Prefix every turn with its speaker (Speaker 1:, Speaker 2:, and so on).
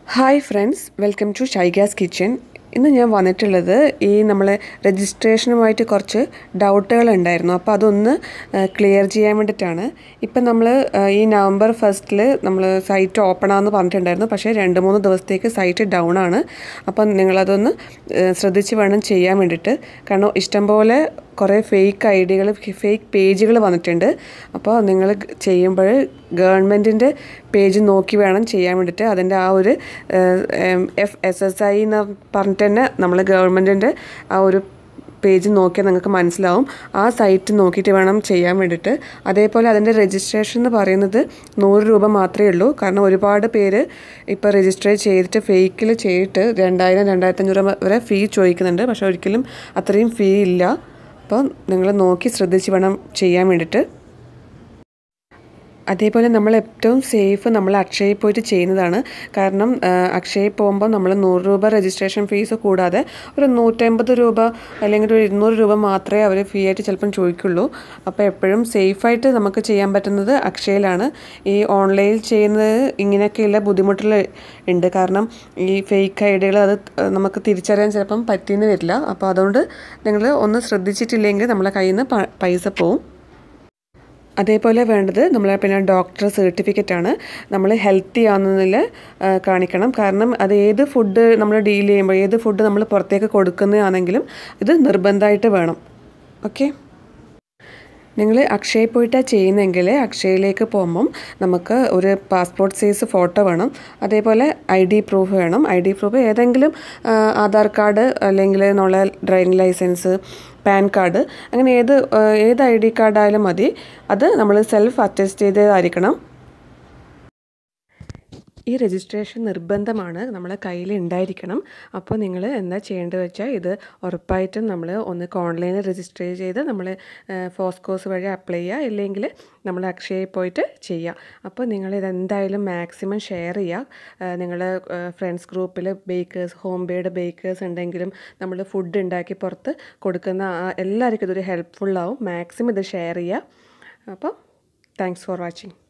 Speaker 1: hi friends welcome to Shyga's kitchen ഇന്ന് ഞാൻ വന്നിട്ടുള്ളത് ഈ നമ്മൾ രജിസ്ട്രേഷനുമായിട്ട് കുറച്ച് ഡൗട്ടുകൾ ഉണ്ടായിരുന്നു അപ്പോൾ അതൊന്ന് ക്ലിയർ ചെയ്യാൻ വേണ്ടിയിട്ടാണ് ഇപ്പം നമ്മൾ ഈ നവംബർ ഫസ്റ്റിൽ നമ്മൾ സൈറ്റ് ഓപ്പൺ ആണെന്ന് പറഞ്ഞിട്ടുണ്ടായിരുന്നു പക്ഷേ രണ്ട് മൂന്ന് ദിവസത്തേക്ക് സൈറ്റ് ഡൗൺ ആണ് അപ്പം നിങ്ങളതൊന്ന് ശ്രദ്ധിച്ച് വേണം ചെയ്യാൻ വേണ്ടിയിട്ട് കാരണം ഇഷ്ടംപോലെ കുറേ ഫേക്ക് ഐ ഡികൾ ഫേക്ക് പേജുകൾ വന്നിട്ടുണ്ട് അപ്പോൾ നിങ്ങൾ ചെയ്യുമ്പോൾ ഗവൺമെൻറ്റിൻ്റെ പേജ് നോക്കി വേണം ചെയ്യാൻ വേണ്ടിയിട്ട് അതിൻ്റെ ആ ഒരു എഫ് എസ് എസ് ഐ എന്ന് പറഞ്ഞിട്ട് തന്നെ നമ്മൾ ഗവൺമെൻറ്റിൻ്റെ ആ ഒരു പേജ് നോക്കിയാൽ നിങ്ങൾക്ക് മനസ്സിലാവും ആ സൈറ്റ് നോക്കിയിട്ട് വേണം ചെയ്യാൻ വേണ്ടിയിട്ട് അതേപോലെ അതിൻ്റെ രജിസ്ട്രേഷൻ എന്ന് പറയുന്നത് നൂറ് രൂപ മാത്രമേ ഉള്ളൂ കാരണം ഒരുപാട് പേര് ഇപ്പോൾ രജിസ്റ്റർ ചെയ്തിട്ട് ഫേക്കിൽ ചെയ്തിട്ട് രണ്ടായിരം രണ്ടായിരത്തഞ്ഞൂറ് രൂപ വരെ ഫീ ചോദിക്കുന്നുണ്ട് പക്ഷേ ഒരിക്കലും അത്രയും ഫീ ഇല്ല അപ്പോൾ നിങ്ങൾ നോക്കി ശ്രദ്ധിച്ച് വേണം ചെയ്യാൻ വേണ്ടിയിട്ട് അതേപോലെ നമ്മൾ ഏറ്റവും സേഫ് നമ്മൾ അക്ഷയയിൽ പോയിട്ട് ചെയ്യുന്നതാണ് കാരണം അക്ഷയയിൽ പോകുമ്പോൾ നമ്മൾ നൂറ് രൂപ രജിസ്ട്രേഷൻ ഫീസ് കൂടാതെ ഒരു നൂറ്റമ്പത് രൂപ അല്ലെങ്കിൽ ഒരു ഇരുന്നൂറ് രൂപ മാത്രമേ അവർ ഫീ ആയിട്ട് ചിലപ്പം ചോദിക്കുള്ളൂ അപ്പോൾ എപ്പോഴും സേഫായിട്ട് നമുക്ക് ചെയ്യാൻ പറ്റുന്നത് അക്ഷയയിലാണ് ഈ ഓൺലൈനിൽ ചെയ്യുന്നത് ഇങ്ങനെയൊക്കെയുള്ള ബുദ്ധിമുട്ടുകൾ ഉണ്ട് കാരണം ഈ ഫേക്ക് ഐഡിയകൾ അത് നമുക്ക് തിരിച്ചറിയാൻ ചിലപ്പം പറ്റിയെന്ന് വരില്ല അപ്പോൾ അതുകൊണ്ട് നിങ്ങൾ ഒന്ന് ശ്രദ്ധിച്ചിട്ടില്ലെങ്കിൽ നമ്മളെ കയ്യിൽ നിന്ന് പൈസ പോവും അതേപോലെ വേണ്ടത് നമ്മൾ പിന്നെ ഡോക്ടർ സർട്ടിഫിക്കറ്റ് ആണ് നമ്മൾ ഹെൽത്തി ആണെന്നതിൽ കാണിക്കണം കാരണം അത് ഏത് ഫുഡ് നമ്മൾ ഡീൽ ചെയ്യുമ്പോൾ ഏത് ഫുഡ് നമ്മൾ പുറത്തേക്ക് കൊടുക്കുന്നതാണെങ്കിലും ഇത് നിർബന്ധമായിട്ട് വേണം ഓക്കെ നിങ്ങൾ അക്ഷയയിൽ പോയിട്ടാണ് ചെയ്യുന്നതെങ്കിൽ അക്ഷയയിലേക്ക് പോകുമ്പം നമുക്ക് ഒരു പാസ്പോർട്ട് സൈസ് ഫോട്ടോ വേണം അതേപോലെ ഐ ഡി പ്രൂഫ് വേണം ഐ ഡി പ്രൂഫ് ഏതെങ്കിലും ആധാർ കാർഡ് അല്ലെങ്കിൽ നമ്മളെ ഡ്രൈവിംഗ് ലൈസൻസ് പാൻ കാർഡ് അങ്ങനെ ഏത് ഏത് ഐ ഡി കാർഡായാലും മതി അത് നമ്മൾ സെൽഫ് അറ്റസ്റ്റ് ചെയ്തതായിരിക്കണം ഈ രജിസ്ട്രേഷൻ നിർബന്ധമാണ് നമ്മളെ കയ്യിൽ ഉണ്ടായിരിക്കണം അപ്പോൾ നിങ്ങൾ എന്താ ചെയ്യേണ്ടത് വെച്ചാൽ ഇത് ഉറപ്പായിട്ടും നമ്മൾ ഒന്ന് ഓൺലൈനിൽ രജിസ്റ്റർ ചെയ്ത് നമ്മൾ ഫോസ്കോസ് വഴി അപ്ലൈ ചെയ്യുക ഇല്ലെങ്കിൽ നമ്മൾ അക്ഷയയിൽ പോയിട്ട് ചെയ്യുക അപ്പോൾ നിങ്ങൾ ഇതെന്തായാലും മാക്സിമം ഷെയർ ചെയ്യുക നിങ്ങളുടെ ഫ്രണ്ട്സ് ഗ്രൂപ്പിൽ ബേക്കേഴ്സ് ഹോം മെയ്ഡ് ബേക്കേഴ്സ് ഉണ്ടെങ്കിലും നമ്മൾ ഫുഡ് ഉണ്ടാക്കി പുറത്ത് കൊടുക്കുന്ന എല്ലാവർക്കും ഇതൊരു ഹെൽപ്ഫുള്ളാവും മാക്സിമം ഇത് ഷെയർ ചെയ്യുക അപ്പോൾ താങ്ക്സ് ഫോർ വാച്ചിങ്